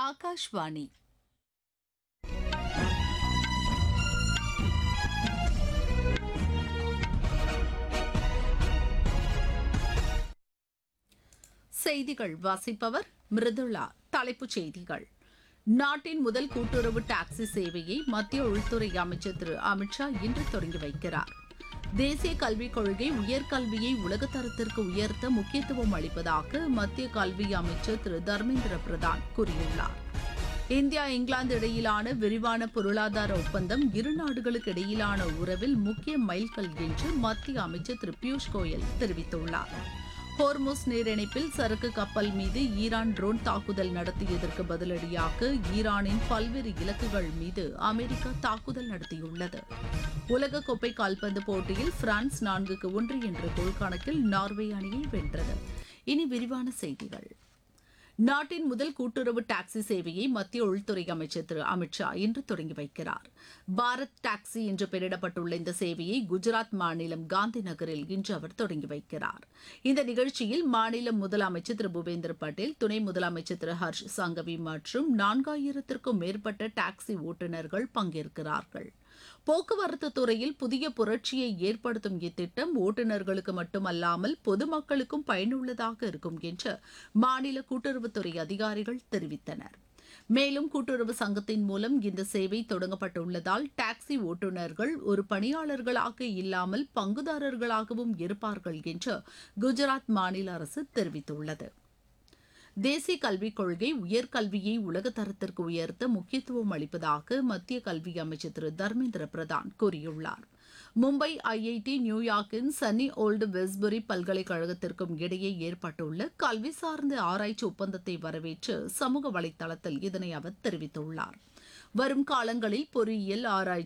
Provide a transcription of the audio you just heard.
ఆకాశవాణి செய்திகள் வாசிப்பவர் மிருதுளா தலைப்புச் செய்திகள் நாட்டின் முதல் கூட்டுறவு டாக்ஸி சேவையை மத்திய உள்துறை அமைச்சர் திரு அமித்ஷா இன்று தொடங்கி வைக்கிறார் தேசிய கல்விக் கொள்கை உயர்கல்வியை உலகத்தரத்திற்கு உயர்த்த முக்கியத்துவம் அளிப்பதாக மத்திய கல்வி அமைச்சர் திரு தர்மேந்திர பிரதான் கூறியுள்ளார் இந்தியா இங்கிலாந்து இடையிலான விரிவான பொருளாதார ஒப்பந்தம் இரு நாடுகளுக்கு இடையிலான உறவில் முக்கிய மைல்கல் என்று மத்திய அமைச்சர் திரு பியூஷ் கோயல் தெரிவித்துள்ளார் ஹோர்முஸ் நீரிணைப்பில் சரக்கு கப்பல் மீது ஈரான் ட்ரோன் தாக்குதல் நடத்தியதற்கு பதிலடியாக ஈரானின் பல்வேறு இலக்குகள் மீது அமெரிக்கா தாக்குதல் நடத்தியுள்ளது உலகக்கோப்பை கால்பந்து போட்டியில் பிரான்ஸ் நான்குக்கு ஒன்று என்ற கோல் கணக்கில் நார்வே அணியை வென்றது இனி விரிவான செய்திகள் நாட்டின் முதல் கூட்டுறவு டாக்ஸி சேவையை மத்திய உள்துறை அமைச்சர் திரு அமித்ஷா இன்று தொடங்கி வைக்கிறார் பாரத் டாக்ஸி என்று பெயரிடப்பட்டுள்ள இந்த சேவையை குஜராத் மாநிலம் காந்தி நகரில் இன்று அவர் தொடங்கி வைக்கிறார் இந்த நிகழ்ச்சியில் மாநில முதலமைச்சர் திரு பூபேந்திர பட்டேல் துணை முதலமைச்சர் திரு ஹர்ஷ் சங்கவி மற்றும் நான்காயிரத்திற்கும் மேற்பட்ட டாக்ஸி ஓட்டுநர்கள் பங்கேற்கிறார்கள் போக்குவரத்து துறையில் புதிய புரட்சியை ஏற்படுத்தும் இத்திட்டம் ஓட்டுநர்களுக்கு மட்டுமல்லாமல் பொதுமக்களுக்கும் பயனுள்ளதாக இருக்கும் என்று மாநில கூட்டுறவுத்துறை அதிகாரிகள் தெரிவித்தனர் மேலும் கூட்டுறவு சங்கத்தின் மூலம் இந்த சேவை தொடங்கப்பட்டுள்ளதால் டாக்ஸி ஓட்டுநர்கள் ஒரு பணியாளர்களாக இல்லாமல் பங்குதாரர்களாகவும் இருப்பார்கள் என்று குஜராத் மாநில அரசு தெரிவித்துள்ளது தேசிய கல்விக் கொள்கை உயர்கல்வியை உலகத்தரத்திற்கு உயர்த்த முக்கியத்துவம் அளிப்பதாக மத்திய கல்வி அமைச்சர் திரு தர்மேந்திர பிரதான் கூறியுள்ளார் மும்பை ஐஐடி நியூயார்க்கின் சன்னி ஓல்டு வெஸ்புரி பல்கலைக்கழகத்திற்கும் இடையே ஏற்பட்டுள்ள கல்வி சார்ந்த ஆராய்ச்சி ஒப்பந்தத்தை வரவேற்று சமூக வலைதளத்தில் இதனை அவர் தெரிவித்துள்ளார் வரும் காலங்களில் பொறியியல் ஆராய்ச்சி